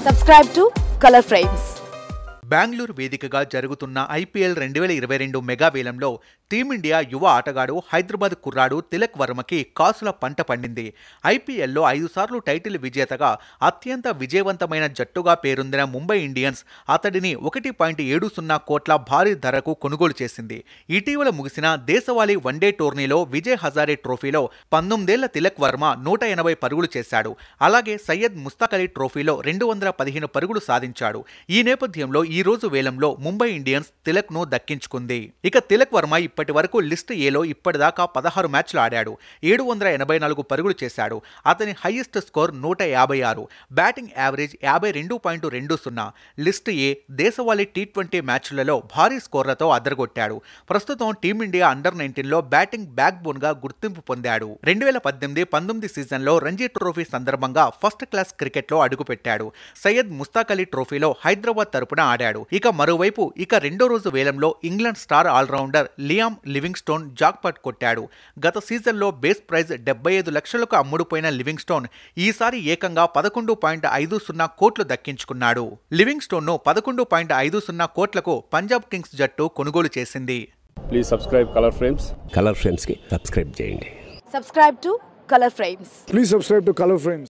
Subscribe to Color Frames. Bengaluru వేదికగా జరుగుతున్న IPL రెండు వేల ఇరవై రెండు మెగా వేలంలో టీమిండియా యువ ఆటగాడు హైదరాబాద్ కుర్రాడు తిలక్ వర్మకి కాసుల పంట పండింది ఐపీఎల్లో ఐదు సార్లు టైటిల్ విజేతగా అత్యంత విజయవంతమైన జట్టుగా పేరొందిన ముంబై ఇండియన్స్ అతడిని ఒకటి పాయింట్ ఏడు సున్నా కోట్ల భారీ ధరకు కొనుగోలు చేసింది ఇటీవల ముగిసిన దేశవాళీ వన్డే టోర్నీలో విజయ్ హజారే ట్రోఫీలో పంతొమ్మిదేళ్ల తిలక్ వర్మ నూట ఎనభై పరుగులు చేశాడు అలాగే సయ్యద్ ముస్తాక్ అలీ ట్రోఫీలో రెండు వందల పదిహేను పరుగులు సాధించాడు ఈ నేపథ్యంలో ఈ రోజు వేలంలో ముంబై ఇండియన్స్ తిలక్ ను దక్కించుకుంది ఇక తిలక్ వర్మ ఇప్పటి వరకు లిస్ట్ ఏలో ఇప్పటిదాకా పదహారు మ్యాచ్లు ఆడాడు ఏడు వందల ఎనభై నాలుగు పరుగులు చేశాడు అతని హైయెస్ట్ స్కోర్ నూట యాభై ఆరు బ్యాటింగ్ యావరేజ్ యాభై రెండు పాయింట్ రెండు సున్నా లిస్ట్ ఏ దేశవాళీ టీ ట్వంటీ మ్యాచ్లలో భారీ స్కోర్లతో అదరగొట్టాడు ప్రస్తుతం టీమిండియా అండర్ నైన్టీన్లో బ్యాటింగ్ బ్యాక్ బోన్ గా గుర్తింపు పొందాడు రెండు వేల పద్దెనిమిది పంతొమ్మిది సీజన్లో రంజీ ట్రోఫీ సందర్భంగా ఫస్ట్ క్లాస్ క్రికెట్లో అడుగుపెట్టాడు సయ్యద్ ముస్తాక్ అలీ ట్రోఫీలో హైదరాబాద్ తరపున ఆడాడు ఇక మరోవైపు ఇక రెండో రోజు వేలంలో England star all rounder Liam Livingstone jackpot కొట్టాడు గత సీజన్లో బేస్ ప్రైజ్ డెబ్బై ఐదు లక్షలకు అమ్ముడుపోయిన లివింగ్ స్టోన్ ఈసారి ఏకంగా పదకొండు పాయింట్ ఐదు సున్నా కోట్లు దక్కించుకున్నాడు లివింగ్ స్టోన్ ను పదకొండు పాయింట్ ఐదు సున్నా కోట్లకు పంజాబ్ కింగ్స్ జట్టు కొనుగోలు చేసింది please subscribe colour frames colour ఫ్రేమ్స్కి సబ్స్క్రైబ్ చేయండి Subscribe to Color Frames. Please subscribe to Color Frames.